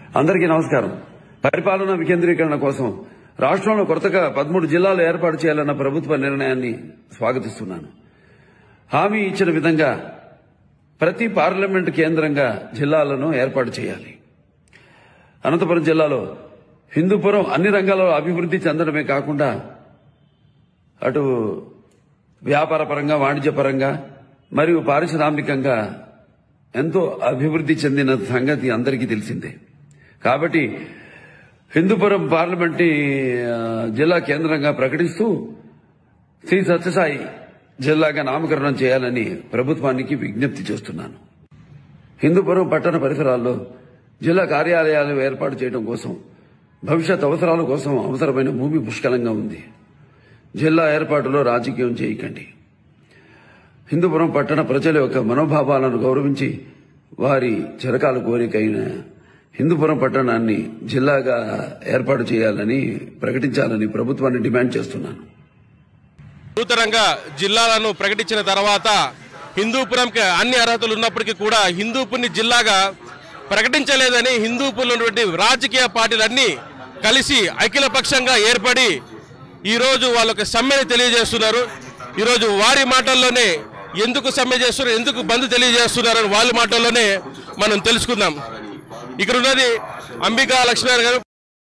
అందరికీ నమస్కారం పరిపాలన వికేంద్రీకరణ కోసం రాష్ట్రంలో కొత్తగా పదమూడు జిల్లాలు ఏర్పాటు చేయాలన్న ప్రభుత్వ నిర్ణయాన్ని స్వాగతిస్తున్నాను హామీ ఇచ్చిన విధంగా ప్రతి పార్లమెంటు కేంద్రంగా జిల్లాలను ఏర్పాటు చేయాలి అనంతపురం జిల్లాలో హిందూపురం అన్ని రంగాల్లో అభివృద్ధి చెందడమే కాకుండా అటు వ్యాపార పరంగా వాణిజ్య పరంగా మరియు పారిశ్రామికంగా ఎంతో అభివృద్ధి చెందిన సంగతి అందరికీ తెలిసిందే కాబట్టి హిందూపురం పార్లమెంట్ జిల్లా కేంద్రంగా ప్రకటిస్తూ శ్రీ సత్యసాయి జిల్లాగా నామకరణం చేయాలని ప్రభుత్వానికి విజ్ఞప్తి చేస్తున్నాను హిందూపురం పట్టణ పరిసరాల్లో జిల్లా కార్యాలయాలు ఏర్పాటు చేయడం కోసం భవిష్యత్ అవసరాల కోసం అవసరమైన భూమి పుష్కలంగా ఉంది జిల్లా ఏర్పాటులో రాజకీయం చేయకండి హిందూపురం పట్టణ ప్రజల యొక్క మనోభావాలను గౌరవించి వారి చిరకాల కోరికైన హిందూపురం పట్టణాన్ని జిల్లాగా ఏర్పాటు చేయాలని ప్రకటించాలని ప్రభుత్వాన్ని డిమాండ్ చేస్తున్నాను నూతనంగా జిల్లాలను ప్రకటించిన తర్వాత హిందూపురంకి అన్ని అర్హతలు ఉన్నప్పటికీ కూడా హిందూపుర్ని జిల్లాగా ప్రకటించలేదని హిందూపురంలో ఉన్నటువంటి రాజకీయ పార్టీలన్నీ కలిసి అఖిలపక్షంగా ఏర్పడి ఈరోజు వాళ్ళొక సమ్మెని తెలియజేస్తున్నారు ఈరోజు వారి మాటల్లోనే ఎందుకు సమ్మె చేస్తున్నారు ఎందుకు బంద్ తెలియజేస్తున్నారు అని వాళ్ళ మాటల్లోనే మనం తెలుసుకుందాం ఇక్కడ ఉన్నది అంబికా లక్ష్మీనారాయణ గారు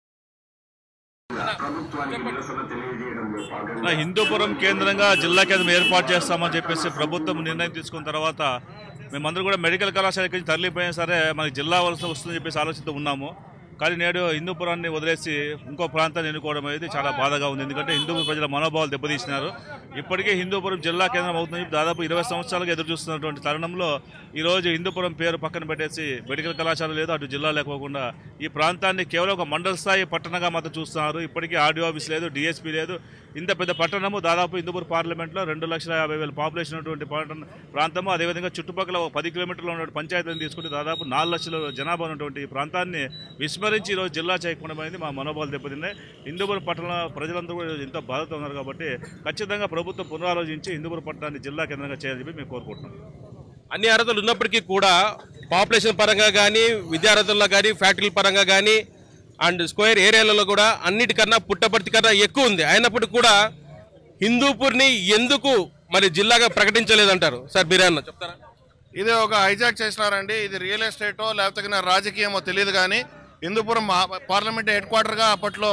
నా హిందూపురం కేంద్రంగా జిల్లా కేంద్రం ఏర్పాటు చేస్తామని చెప్పేసి ప్రభుత్వం నిర్ణయం తీసుకున్న తర్వాత మేమందరూ కూడా మెడికల్ కళాశాలకి నుంచి తరలిపోయినా సరే మనకి జిల్లా వలస వస్తుందని చెప్పేసి ఆలోచనతో ఉన్నాము కానీ నేడు హిందూపురాన్ని వదిలేసి ఇంకో ప్రాంతాన్ని ఎన్నుకోవడం అనేది చాలా బాధగా ఉంది ఎందుకంటే హిందూపుర ప్రజల మనోభావాలు దెబ్బతీసినారు ఇప్పటికే హిందూపురం జిల్లా కేంద్రం అవుతుందని చెప్పి దాదాపు ఇరవై సంవత్సరాలుగా ఎదురు చూస్తున్నటువంటి తరుణంలో ఈరోజు హిందూపురం పేరు పక్కన పెట్టేసి మెడికల్ కళాశాల లేదు అటు జిల్లా లేకోకుండా ఈ ప్రాంతాన్ని కేవలం ఒక మండల స్థాయి పట్టణంగా మాత్రం చూస్తున్నారు ఇప్పటికీ ఆర్డీఓ ఆఫీస్ లేదు డిఎస్పీ లేదు ఇంత పెద్ద పట్టణము దాదాపు హిందూపూర్ పార్లమెంట్లో రెండు లక్షల యాభై వేల పాపులేషన్ ఉన్నటువంటి పట్టణ ప్రాంతము అదేవిధంగా చుట్టుపక్కల ఒక పది కిలోమీటర్లు ఉన్న పంచాయతీని తీసుకుంటే దాదాపు నాలుగు లక్షల జనాభా ఉన్నటువంటి ఈ ప్రాంతాన్ని విస్మరించి ఈరోజు జిల్లా చేయకపోవడం అనేది మా మనోభావాలు దెబ్బతిన్నాయి హిందూపూర్ పట్టణ ప్రజలందరూ కూడా ఈరోజు ఎంతో బాధతో ఉన్నారు కాబట్టి ఖచ్చితంగా ప్రభుత్వం పునరాలోచించి హిందూపూర్ పట్టణాన్ని జిల్లా కేంద్రంగా చేయాలని చెప్పి మేము కోరుకుంటున్నాం అన్ని అర్హతలు ఉన్నప్పటికీ కూడా పాపులేషన్ పరంగా కానీ విద్యార్థుల్లో కానీ ఫ్యాక్టరీల పరంగా కానీ అండ్ స్క్వేర్ ఏరియాలలో కూడా అన్నిటికన్నా పుట్టపర్తి కన్నా ఎక్కువ ఉంది అయినప్పటికీ కూడా హిందూపూర్ని ఎందుకు మరి జిల్లాగా ప్రకటించలేదంటారు సార్ మీరేమన్నా చెప్తారా ఇది ఒక హైజాక్ చేసినారండి ఇది రియల్ ఎస్టేటో లేకపోతే కింద రాజకీయమో తెలియదు కానీ హిందూపురం మా- పార్లమెంట్ హెడ్ క్వార్టర్గా అప్పట్లో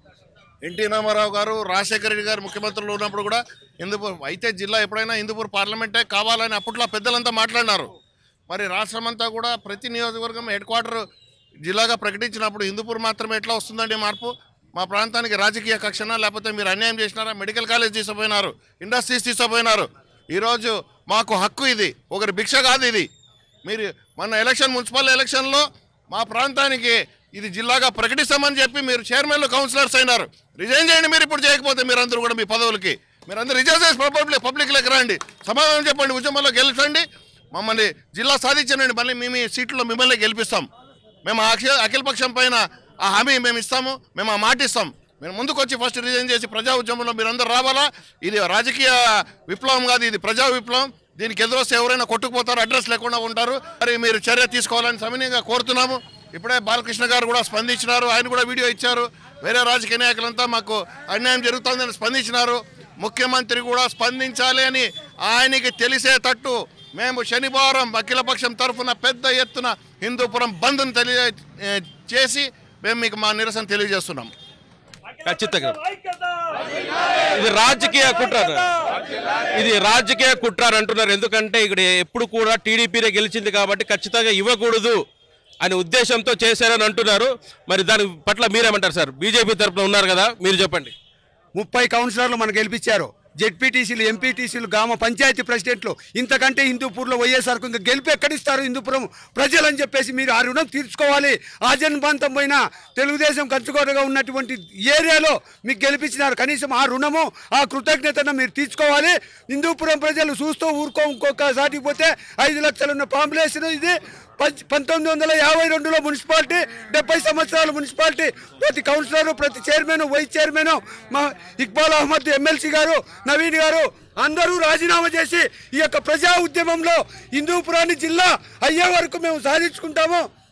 ఎన్టీ రామారావు గారు రాజశేఖర రెడ్డి గారు ముఖ్యమంత్రులు ఉన్నప్పుడు కూడా హిందూపూర్ అయితే జిల్లా ఎప్పుడైనా హిందూపూర్ పార్లమెంటే కావాలని అప్పట్లో పెద్దలంతా మాట్లాడినారు మరి రాష్ట్రమంతా కూడా ప్రతి నియోజకవర్గం హెడ్ క్వార్టర్ జిల్లాగా ప్రకటించినప్పుడు హిందూపూర్ మాత్రమే ఎట్లా వస్తుందండి మార్పు మా ప్రాంతానికి రాజకీయ కక్షణ లేకపోతే మీరు అన్యాయం చేసినారా మెడికల్ కాలేజ్ తీసుకుపోయినారు ఇండస్ట్రీస్ తీసుకుపోయినారు ఈరోజు మాకు హక్కు ఇది ఒకరి భిక్ష కాదు ఇది మీరు మొన్న ఎలక్షన్ మున్సిపల్ ఎలక్షన్లో మా ప్రాంతానికి ఇది జిల్లాగా ప్రకటిస్తామని చెప్పి మీరు చైర్మన్లు కౌన్సిలర్స్ అయినారు రిజైన్ చేయండి మీరు ఇప్పుడు చేయకపోతే మీరందరూ కూడా మీ పదవులకి మీరందరూ రిజైన్ చేసి పబ్లిక్ పబ్లిక్లోకి రండి సమాధానం చెప్పండి ఉద్యమంలో గెలిచండి మమ్మల్ని జిల్లా సాధించండి మళ్ళీ మీ మీ సీట్లో మిమ్మల్ని గెలిపిస్తాం మేము ఆ అఖిల అఖిలపక్షం పైన ఆ హామీ మేము ఇస్తాము మేము ఆ మాట ఇస్తాం మేము ముందుకు వచ్చి ఫస్ట్ రిజైన్ చేసి ప్రజా ఉద్యమంలో మీరందరూ రావాలా ఇది రాజకీయ విప్లవం కాదు ఇది ప్రజా విప్లవం దీనికి ఎదురొస్తే ఎవరైనా కొట్టుకుపోతారు అడ్రస్ లేకుండా ఉంటారు మరి మీరు చర్య తీసుకోవాలని సమన్యంగా కోరుతున్నాము ఇప్పుడే బాలకృష్ణ గారు కూడా స్పందించినారు ఆయన కూడా వీడియో ఇచ్చారు వేరే రాజకీయ నాయకులంతా మాకు అన్యాయం జరుగుతుందని స్పందించినారు ముఖ్యమంత్రి కూడా స్పందించాలి అని ఆయనకి తెలిసేటట్టు మేము శనివారం అఖిలపక్షం తరఫున పెద్ద ఎత్తున హిందూపురం బంద్ను తెలియ ఏ, చేసి మేము మీకు మా నిరసన తెలియజేస్తున్నాం ఖచ్చితంగా ఇది రాజకీయ కుట్ర ఇది రాజకీయ కుట్ర అని అంటున్నారు ఎందుకంటే ఇక్కడ ఎప్పుడు కూడా టీడీపీనే గెలిచింది కాబట్టి ఖచ్చితంగా ఇవ్వకూడదు అనే ఉద్దేశంతో చేశారని అంటున్నారు మరి దాని పట్ల మీరేమంటారు సార్ బీజేపీ తరఫున ఉన్నారు కదా మీరు చెప్పండి ముప్పై కౌన్సిలర్లు మనకు గెలిపించారు జెడ్పీటీసీలు ఎంపీటీసీలు గ్రామ పంచాయతీ ప్రెసిడెంట్లు ఇంతకంటే హిందూపూర్లో వైఎస్ఆర్ ఇంకా గెలిపి ఎక్కడిస్తారు హిందూపురం ప్రజలని చెప్పేసి మీరు ఆ రుణం తీర్చుకోవాలి ఆ జన్మంతం పోయిన తెలుగుదేశం కంచుకోటగా ఉన్నటువంటి ఏరియాలో మీకు గెలిపించినారు కనీసం ఆ రుణము ఆ కృతజ్ఞతను మీరు తీర్చుకోవాలి హిందూపురం ప్రజలు చూస్తూ ఊరుకో ఇంకొకసారికి పోతే ఐదు లక్షలు ఉన్న పాంపులేషన్ ఇది పంచ- పంతొమ్మిది వందల యాభై రెండులో మున్సిపాలిటీ డెబ్బై సంవత్సరాల మున్సిపాలిటీ ప్రతి కౌన్సిలర్ ప్రతి చైర్మన్ వైస్ చైర్మన్ మా ఇక్బాల్ అహ్మద్ ఎమ్మెల్సీ గారు నవీన్ గారు అందరూ రాజీనామా చేసి ఈ యొక్క ప్రజా ఉద్యమంలో హిందూపురాన్ని జిల్లా అయ్యే వరకు మేము సాధించుకుంటాము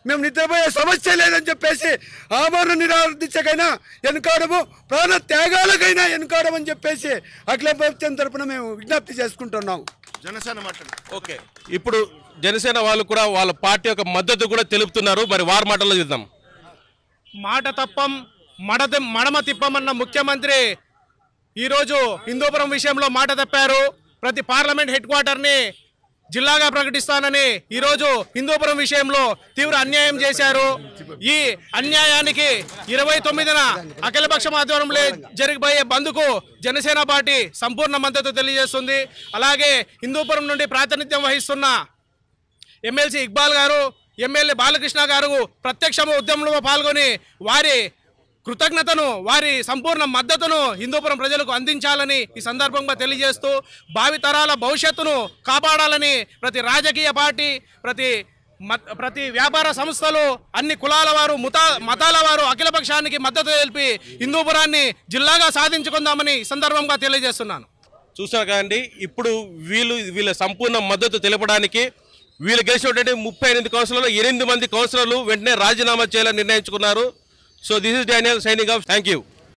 మేము నిద్రపోయే సమస్య లేదని చెప్పేసి ఆమరణ నిరాధించకైనా వెనుకాడము ప్రాణ త్యాగాలకైనా వెనుకాడమని చెప్పేసి అఖిల ప్రభుత్వం తరపున మేము విజ్ఞప్తి చేసుకుంటున్నాం జనసేన మాట్లాడు ఓకే ఇప్పుడు జనసేన వాళ్ళు కూడా వాళ్ళ పార్టీ యొక్క మద్దతు కూడా తెలుపుతున్నారు మరి వారి మాటల్లో చూద్దాం మాట తప్పం మడ మడమ తిప్పమన్న ముఖ్యమంత్రి ఈరోజు హిందూపురం విషయంలో మాట తప్పారు ప్రతి పార్లమెంట్ హెడ్ క్వార్టర్ని జిల్లాగా ప్రకటిస్తానని ఈరోజు హిందూపురం విషయంలో తీవ్ర అన్యాయం చేశారు ఈ అన్యాయానికి ఇరవై తొమ్మిదిన అఖిలపక్షం ఆధ్వర్యంలో జరిగిపోయే బంద్కు జనసేన పార్టీ సంపూర్ణ మద్దతు తెలియజేస్తుంది అలాగే హిందూపురం నుండి ప్రాతినిధ్యం వహిస్తున్న ఎమ్మెల్సీ ఇక్బాల్ గారు ఎమ్మెల్యే బాలకృష్ణ గారు ప్రత్యక్ష ఉద్యమంలో పాల్గొని వారి కృతజ్ఞతను వారి సంపూర్ణ మద్దతును హిందూపురం ప్రజలకు అందించాలని ఈ సందర్భంగా తెలియజేస్తూ భావితరాల భవిష్యత్తును కాపాడాలని ప్రతి రాజకీయ పార్టీ ప్రతి మత్- ప్రతి వ్యాపార సంస్థలు అన్ని కులాల వారు ముతా మతాల వారు అఖిలపక్షానికి మద్దతు తెలిపి హిందూపురాన్ని జిల్లాగా సాధించుకుందామని ఈ సందర్భంగా తెలియజేస్తున్నాను చూసారు కదండి ఇప్పుడు వీళ్ళు వీళ్ళ సంపూర్ణ మద్దతు తెలపడానికి వీళ్ళు గెలిచినటువంటి ముప్పై ఎనిమిది కౌన్సిలర్లు ఎనిమిది మంది కౌన్సిలర్లు వెంటనే రాజీనామా చేయాలని నిర్ణయించుకున్నారు so this is Daniel signing off thank you